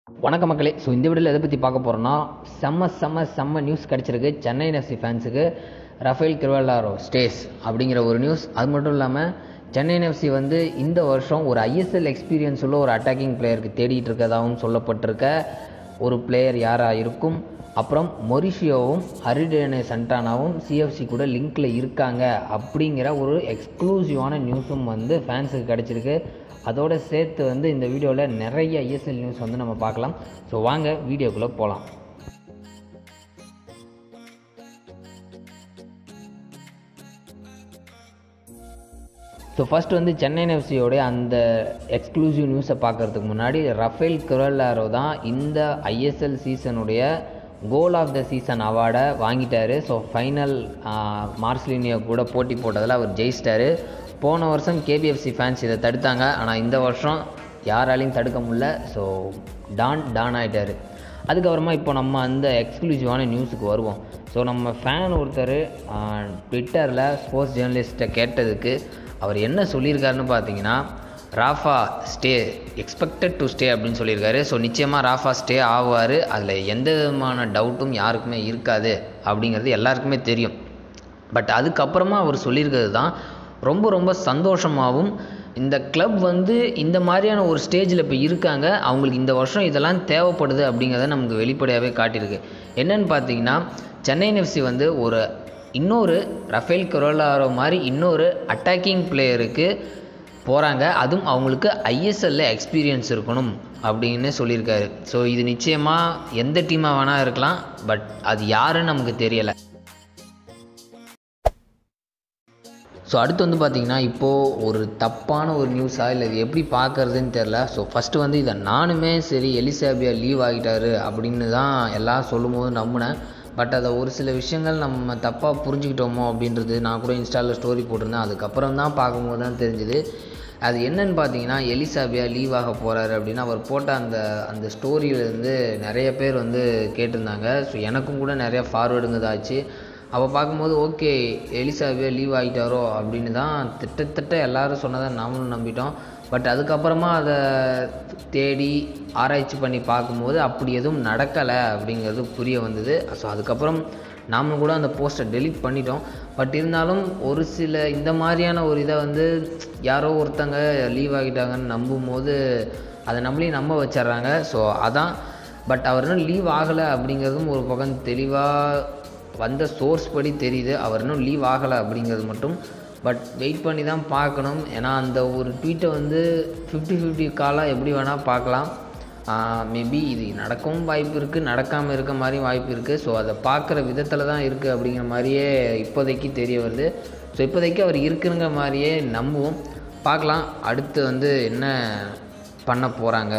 வணக்க மக்களே ஸோ இந்த வீடியோவில் எதை பற்றி பார்க்க போகிறோன்னா செம்ம செம்ம செம்ம நியூஸ் கிடச்சிருக்கு சென்னை எஃப்சி ஃபேன்ஸுக்கு ரஃபேல் கிருவல்லாரோ ஸ்டேஸ் அப்படிங்கிற ஒரு நியூஸ் அது மட்டும் இல்லாமல் சென்னை எஃப்சி வந்து இந்த வருஷம் ஒரு ஐஎஸ்எல் எக்ஸ்பீரியன்ஸ் உள்ள ஒரு அட்டாக்கிங் பிளேயருக்கு தேடிட்டு இருக்கதாகவும் சொல்லப்பட்டிருக்க ஒரு பிளேயர் யாராக இருக்கும் அப்புறம் மொரிஷியோவும் ஹரிடேனே சண்டானாவும் சிஎஃப்சி கூட லிங்க்ல இருக்காங்க அப்படிங்கிற ஒரு எக்ஸ்க்ளூசிவான நியூஸும் வந்து ஃபேன்ஸுக்கு கிடச்சிருக்கு அதோட சேர்த்து வந்து இந்த வீடியோவில் நிறைய ஐஎஸ்எல் நியூஸ் வந்து நம்ம பார்க்கலாம் ஸோ வாங்க வீடியோக்குள்ளே போகலாம் ஸோ ஃபர்ஸ்ட் வந்து சென்னை எஃப்சியோடைய அந்த எக்ஸ்க்ளூசிவ் நியூஸை பார்க்கறதுக்கு முன்னாடி ரஃபேல் குரல்லாரோ தான் இந்த ஐஎஸ்எல் சீசனுடைய கோல் ஆஃப் த சீசன் அவார்டை வாங்கிட்டாரு ஸோ ஃபைனல் மார்ஸ்லினியோ கூட போட்டி போட்டதில் அவர் ஜெயிச்சிட்டாரு போன வருஷம் கேபிஎஃப்சி ஃபேன்ஸ் இதை தடுத்தாங்க ஆனால் இந்த வருஷம் யாராலையும் தடுக்க முடியல ஸோ டான் டான் ஆகிட்டார் அதுக்கப்புறமா இப்போ நம்ம அந்த எக்ஸ்க்ளூசிவான நியூஸுக்கு வருவோம் ஸோ நம்ம ஃபேன் ஒருத்தர் ட்விட்டரில் ஸ்போர்ட்ஸ் ஜேர்னலிஸ்ட்டை கேட்டதுக்கு அவர் என்ன சொல்லியிருக்காருன்னு பார்த்தீங்கன்னா Rafa stay expected to stay அப்படின்னு சொல்லியிருக்காரு ஸோ நிச்சயமாக ராஃபா ஸ்டே ஆவார் அதில் எந்த விதமான டவுட்டும் யாருக்குமே இருக்காது அப்படிங்கிறது எல்லாருக்குமே தெரியும் பட் அதுக்கப்புறமா அவர் சொல்லியிருக்கிறது தான் ரொம்ப ரொம்ப சந்தோஷமாகவும் இந்த கிளப் வந்து இந்த மாதிரியான ஒரு ஸ்டேஜில் இப்போ இருக்காங்க அவங்களுக்கு இந்த வருஷம் இதெல்லாம் தேவைப்படுது அப்படிங்கிறத நமக்கு வெளிப்படையாகவே காட்டியிருக்கு என்னன்னு பார்த்தீங்கன்னா சென்னை எஃப்சி வந்து ஒரு இன்னொரு ரஃபேல் கரோலாரோ மாதிரி இன்னொரு அட்டாக்கிங் பிளேயருக்கு போகிறாங்க அதுவும் அவங்களுக்கு ஐஎஸ்எல்ல எக்ஸ்பீரியன்ஸ் இருக்கணும் அப்படின்னு சொல்லியிருக்காரு ஸோ இது நிச்சயமாக எந்த டீமாக வேணால் இருக்கலாம் பட் அது யாருன்னு நமக்கு தெரியலை ஸோ அடுத்து வந்து பார்த்திங்கன்னா இப்போது ஒரு தப்பான ஒரு நியூஸாக இல்லை இது எப்படி பார்க்குறதுன்னு தெரில ஸோ ஃபஸ்ட்டு வந்து இதை நானுமே சரி எலிசாபியா லீவ் ஆகிட்டாரு அப்படின்னு தான் எல்லாம் சொல்லும்போது நம்பினேன் பட் அதை ஒரு சில விஷயங்கள் நம்ம தப்பாக புரிஞ்சுக்கிட்டோமோ அப்படின்றது நான் கூட இன்ஸ்டாவில் ஸ்டோரி போட்டிருந்தேன் அதுக்கப்புறம் தான் பார்க்கும்போது தான் தெரிஞ்சுது அது என்னன்னு பார்த்தீங்கன்னா எலிசாபியா லீவ் ஆக போகிறாரு அப்படின்னு அவர் போட்ட அந்த அந்த ஸ்டோரியிலேருந்து நிறைய பேர் வந்து கேட்டிருந்தாங்க ஸோ எனக்கும் கூட நிறைய ஃபார்வேர்டுங்கதாச்சு அப்போ பார்க்கும்போது ஓகே எலிசாபியா லீவ் ஆகிட்டாரோ அப்படின்னு தான் திட்டத்தட்ட எல்லாரும் சொன்னதை நாமளும் நம்பிட்டோம் பட் அதுக்கப்புறமா அதை தேடி ஆராய்ச்சி பண்ணி பார்க்கும்போது அப்படி எதுவும் நடக்கலை அப்படிங்கிறது புரிய வந்தது ஸோ அதுக்கப்புறம் நாமளும் கூட அந்த போஸ்ட்டை டெலிட் பண்ணிட்டோம் பட் இருந்தாலும் ஒரு சில இந்த மாதிரியான ஒரு இதை வந்து யாரோ ஒருத்தங்க லீவ் ஆகிட்டாங்கன்னு நம்பும்போது அதை நம்மளையும் நம்ப வச்சிட்றாங்க ஸோ அதான் பட் அவர் இன்னும் லீவ் ஆகலை அப்படிங்கிறதும் ஒரு பக்கம் தெளிவாக வந்த சோர்ஸ் படி தெரியுது அவர் இன்னும் லீவ் ஆகலை அப்படிங்கிறது மட்டும் பட் வெயிட் பண்ணி தான் பார்க்கணும் ஏன்னா அந்த ஒரு ட்வீட்டை வந்து ஃபிஃப்டி ஃபிஃப்டி காலாக எப்படி வேணால் பார்க்கலாம் மேபி இது நடக்கவும் வாய்ப்பு இருக்குது நடக்காமல் இருக்க மாதிரியும் வாய்ப்பு இருக்குது ஸோ அதை பார்க்குற விதத்தில் தான் இருக்குது அப்படிங்கிற மாதிரியே இப்போதைக்கு தெரிய வருது ஸோ இப்போதைக்கு அவர் இருக்குங்கிற மாதிரியே நம்புவோம் பார்க்கலாம் அடுத்து வந்து என்ன பண்ண போகிறாங்க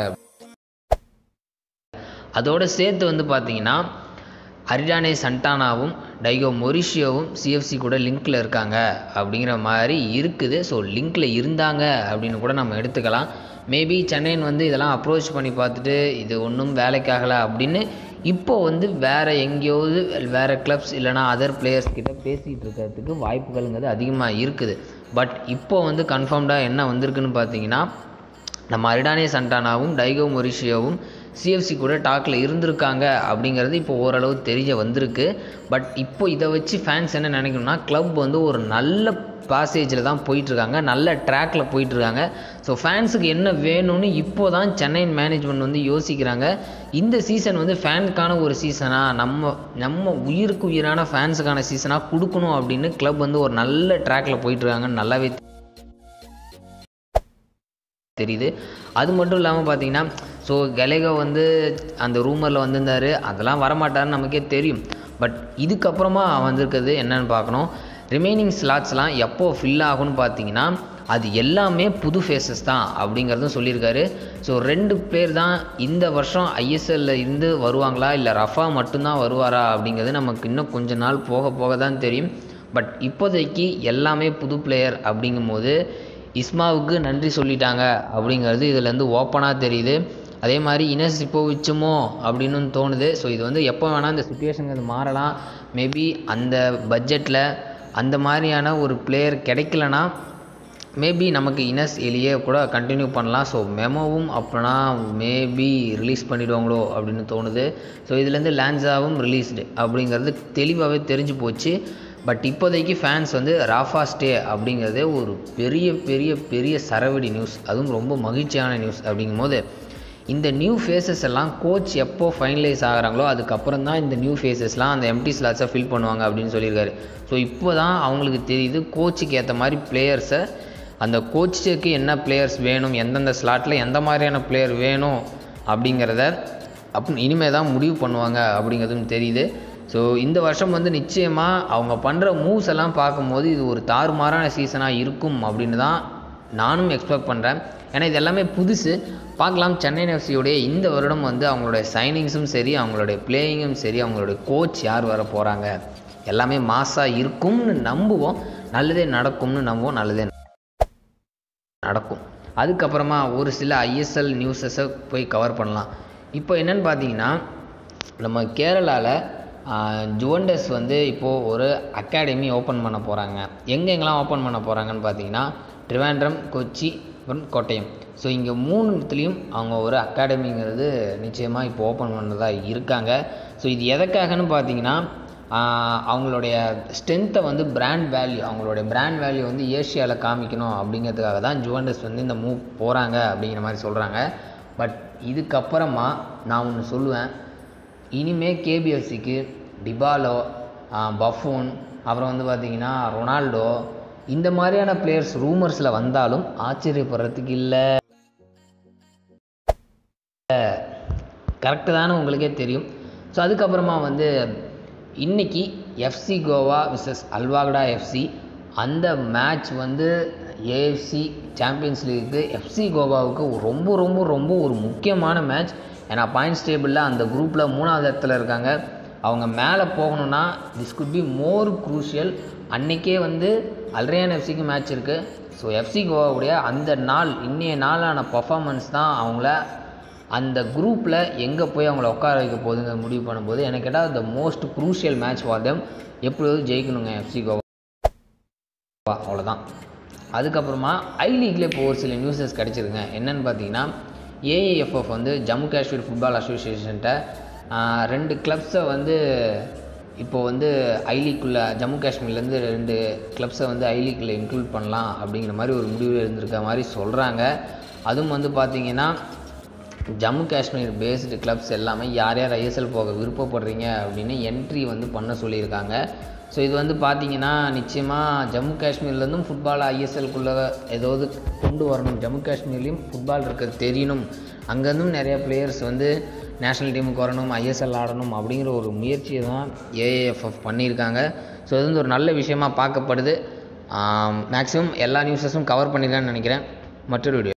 அதோடு சேர்த்து வந்து பார்த்தீங்கன்னா ஹரிடானே சண்டானாவும் டைகோ மொரிஷியோவும் சிஎஃப்சி கூட லிங்க்கில் இருக்காங்க அப்படிங்கிற மாதிரி இருக்குது ஸோ லிங்க்கில் இருந்தாங்க அப்படின்னு கூட நம்ம எடுத்துக்கலாம் மேபி சென்னையின் வந்து இதெல்லாம் அப்ரோச் பண்ணி பார்த்துட்டு இது ஒன்றும் வேலைக்காகலை அப்படின்னு இப்போ வந்து வேறு எங்கேயாவது வேறு கிளப்ஸ் இல்லைனா அதர் பிளேயர்ஸ் கிட்ட பேசிகிட்டு இருக்கிறதுக்கு வாய்ப்புகள்ங்கிறது அதிகமாக இருக்குது பட் இப்போ வந்து கன்ஃபார்ம்டாக என்ன வந்திருக்குன்னு பார்த்தீங்கன்னா நம்ம அரிடானே சண்டானாவும் டைகோ மொரிஷியோவும் சிஎஃப்சி கூட டாக்கில் இருந்திருக்காங்க அப்படிங்கிறது இப்போ ஓரளவு தெரிய வந்திருக்கு பட் இப்போ இதை வச்சு ஃபேன்ஸ் என்ன நினைக்கணும்னா கிளப் வந்து ஒரு நல்ல பாசேஜில் தான் போயிட்டுருக்காங்க நல்ல ட்ராக்கில் போயிட்டுருக்காங்க ஸோ ஃபேன்ஸுக்கு என்ன வேணும்னு இப்போ தான் சென்னை மேனேஜ்மெண்ட் வந்து யோசிக்கிறாங்க இந்த சீசன் வந்து ஃபேனுக்கான ஒரு சீசனாக நம்ம நம்ம உயிருக்கு உயிரான ஃபேன்ஸுக்கான சீசனாக கொடுக்கணும் அப்படின்னு கிளப் வந்து ஒரு நல்ல ட்ராக்கில் போயிட்டுருக்காங்கன்னு நல்லாவே தெரியுது அது மட்டும் இல்லாமல் பார்த்தீங்கன்னா ஸோ கெலேகோ வந்து அந்த ரூமரில் வந்திருந்தார் அதெல்லாம் வரமாட்டார்னு நமக்கே தெரியும் பட் இதுக்கப்புறமா வந்திருக்கிறது என்னன்னு பார்க்கணும் ரிமைனிங் ஸ்லாட்ஸ்லாம் எப்போ ஃபில் ஆகும்னு பார்த்தீங்கன்னா அது எல்லாமே புது ஃபேஸஸ் தான் அப்படிங்கிறதும் சொல்லியிருக்காரு ஸோ ரெண்டு பேர் தான் இந்த வருஷம் ஐஎஸ்எல்ல இருந்து வருவாங்களா இல்லை ரஃபா மட்டும்தான் வருவாரா அப்படிங்கிறது நமக்கு இன்னும் கொஞ்ச நாள் போக போக தான் தெரியும் பட் இப்போதைக்கு எல்லாமே புது பிளேயர் அப்படிங்கும்போது இஸ்மாவுக்கு நன்றி சொல்லிட்டாங்க அப்படிங்கிறது இதுலேருந்து ஓப்பனாக தெரியுது அதே மாதிரி இனஸ் இப்போவிச்சுமோ அப்படின்னு தோணுது ஸோ இது வந்து எப்போ வேணால் இந்த சுச்சுவேஷனுக்கு மாறலாம் மேபி அந்த பட்ஜெட்டில் அந்த மாதிரியான ஒரு பிளேயர் கிடைக்கலனா மேபி நமக்கு இனஸ் எலியே கூட கண்டினியூ பண்ணலாம் ஸோ மெமோவும் அப்போனா மேபி ரிலீஸ் பண்ணிடுவாங்களோ அப்படின்னு தோணுது ஸோ இதுலேருந்து லான்ஸாவும் ரிலீஸ்டு அப்படிங்கிறது தெளிவாகவே தெரிஞ்சு போச்சு பட் இப்போதைக்கு ஃபேன்ஸ் வந்து ராஃபா ஸ்டே அப்படிங்கிறதே ஒரு பெரிய பெரிய பெரிய சரவெடி நியூஸ் அதுவும் ரொம்ப மகிழ்ச்சியான நியூஸ் அப்படிங்கும்போது இந்த நியூ ஃபேஸஸ் எல்லாம் கோச் எப்போ ஃபைனலைஸ் ஆகிறாங்களோ அதுக்கப்புறம் தான் இந்த நியூ ஃபேஸஸ்லாம் அந்த எம்டி ஸ்லாட்ஸை ஃபில் பண்ணுவாங்க அப்படின்னு சொல்லியிருக்காரு ஸோ இப்போ தான் அவங்களுக்கு தெரியுது கோச்சுக்கு ஏற்ற மாதிரி பிளேயர்ஸை அந்த கோச்சுக்கு என்ன பிளேயர்ஸ் வேணும் எந்தெந்த ஸ்லாட்டில் எந்த மாதிரியான பிளேயர் வேணும் அப்படிங்கிறத அப் இனிமேல் தான் முடிவு பண்ணுவாங்க அப்படிங்கிறதும் தெரியுது ஸோ இந்த வருஷம் வந்து நிச்சயமாக அவங்க பண்ணுற மூவ்ஸ் எல்லாம் பார்க்கும்போது இது ஒரு தாறுமாறான சீசனாக இருக்கும் அப்படின்னு தான் நானும் எக்ஸ்பெக்ட் பண்ணுறேன் ஏன்னா இது எல்லாமே புதுசு பார்க்கலாம் சென்னை எஃப்சியோடைய இந்த வருடம் வந்து அவங்களுடைய சைனிங்ஸும் சரி அவங்களுடைய பிளேயிங்கும் சரி அவங்களுடைய கோச் யார் வர போகிறாங்க எல்லாமே மாசாக இருக்கும்னு நம்புவோம் நல்லதே நடக்கும்னு நம்புவோம் நல்லதே நடக்கும் அதுக்கப்புறமா ஒரு சில ஐஎஸ்எல் நியூஸஸை போய் கவர் பண்ணலாம் இப்போ என்னென்னு பார்த்தீங்கன்னா நம்ம கேரளாவில் ஜுவண்டஸ் வந்து இப்போது ஒரு அகாடமி ஓப்பன் பண்ண போகிறாங்க எங்கெங்கெல்லாம் ஓப்பன் பண்ண போகிறாங்கன்னு பார்த்தீங்கன்னா ட்ரிவாண்ட்ரம் கொச்சி அப்புறம் கோட்டயம் ஸோ இங்கே மூணுத்துலேயும் அவங்க ஒரு அகாடமிங்கிறது நிச்சயமாக இப்போ ஓப்பன் பண்ணதா இருக்காங்க ஸோ இது எதற்காகன்னு பார்த்தீங்கன்னா அவங்களுடைய ஸ்ட்ரென்த்தை வந்து பிராண்ட் வேல்யூ அவங்களுடைய பிராண்ட் வேல்யூ வந்து ஏஷியாவில் காமிக்கணும் அப்படிங்கிறதுக்காக தான் ஜுவண்டஸ் வந்து இந்த மூவ் போகிறாங்க அப்படிங்கிற மாதிரி சொல்கிறாங்க பட் இதுக்கப்புறமா நான் ஒன்று சொல்லுவேன் இனிமே கேபிஎஃப்சிக்கு டிபாலோ பஃபூன் அப்புறம் வந்து பார்த்திங்கன்னா ரொனால்டோ இந்த மாதிரியான பிளேயர்ஸ் ரூமர்ஸில் வந்தாலும் ஆச்சரியப்படுறதுக்கு இல்லை கரெக்டு தானே உங்களுக்கே தெரியும் ஸோ அதுக்கப்புறமா வந்து இன்றைக்கி F C Goa versus Al Wahda F C அந்த மேட்ச் வந்து ஏஎஃப்சி சாம்பியன்ஸ் லீக்கு எஃப்சி கோவாவுக்கு ரொம்ப ரொம்ப ரொம்ப ஒரு முக்கியமான மேட்ச் ஏன்னா பாயிண்ட்ஸ் டேபிளில் அந்த குரூப்பில் மூணாவது இடத்துல இருக்காங்க அவங்க மேலே போகணுன்னா this could be more crucial அன்றைக்கே வந்து அல்ரையான் எஃப்சிக்கு மேட்ச் இருக்குது ஸோ எஃப்சி கோவாவுடைய அந்த நாள் இன்றைய நாளான பர்ஃபாமன்ஸ் தான் அவங்கள அந்த குரூப்பில் எங்கே போய் அவங்கள உட்கார வைக்க போகுதுங்கிற முடிவு பண்ணும்போது எனக்கு கேட்டால் the most crucial match for them எப்படியாவது ஜெயிக்கணுங்க எஃப்சி கோவா அவ்வளோதான் அதுக்கப்புறமா ஐ லீக்லேயே இப்போ ஒரு சில நியூஸஸ் கிடச்சிருங்க என்னென்னு பார்த்தீங்கன்னா ஏஏஎஃப்எஃப் வந்து ஜம்மு காஷ்மீர் ஃபுட்பால் அசோசியேஷன்கிட்ட ரெண்டு கிளப்ஸை வந்து இப்போ வந்து ஐ லீக்குள்ளே ஜம்மு காஷ்மீர்லேருந்து ரெண்டு கிளப்ஸை வந்து ஐ லீக்கில் இன்க்ளூட் பண்ணலாம் அப்படிங்கிற மாதிரி ஒரு முடிவு இருந்திருக்க மாதிரி சொல்கிறாங்க அதுவும் வந்து பார்த்திங்கன்னா ஜம்மு காஷ்மீர் பேஸ்டு கிளப்ஸ் எல்லாமே யார் யார் ஐஎஸ்எல் போக விருப்பப்படுறீங்க அப்படின்னு என்ட்ரி வந்து பண்ண சொல்லியிருக்காங்க ஸோ இது வந்து பார்த்தீங்கன்னா நிச்சயமாக ஜம்மு காஷ்மீர்லேருந்தும் ஃபுட்பால் ஐஎஸ்எல்குள்ளே ஏதாவது கொண்டு வரணும் ஜம்மு காஷ்மீர்லேயும் ஃபுட்பால் இருக்கிறது தெரியணும் அங்கேருந்தும் நிறைய பிளேயர்ஸ் வந்து நேஷ்னல் டீமுக்கு வரணும் ஐஎஸ்எல் ஆடணும் அப்படிங்கிற ஒரு முயற்சியை தான் ஏஏஎஃப்எஃப் பண்ணியிருக்காங்க ஸோ இது வந்து ஒரு நல்ல விஷயமாக பார்க்கப்படுது மேக்ஸிமம் எல்லா நியூஸஸும் கவர் பண்ணியிருக்கான்னு நினைக்கிறேன் மற்றொரு வீடியோ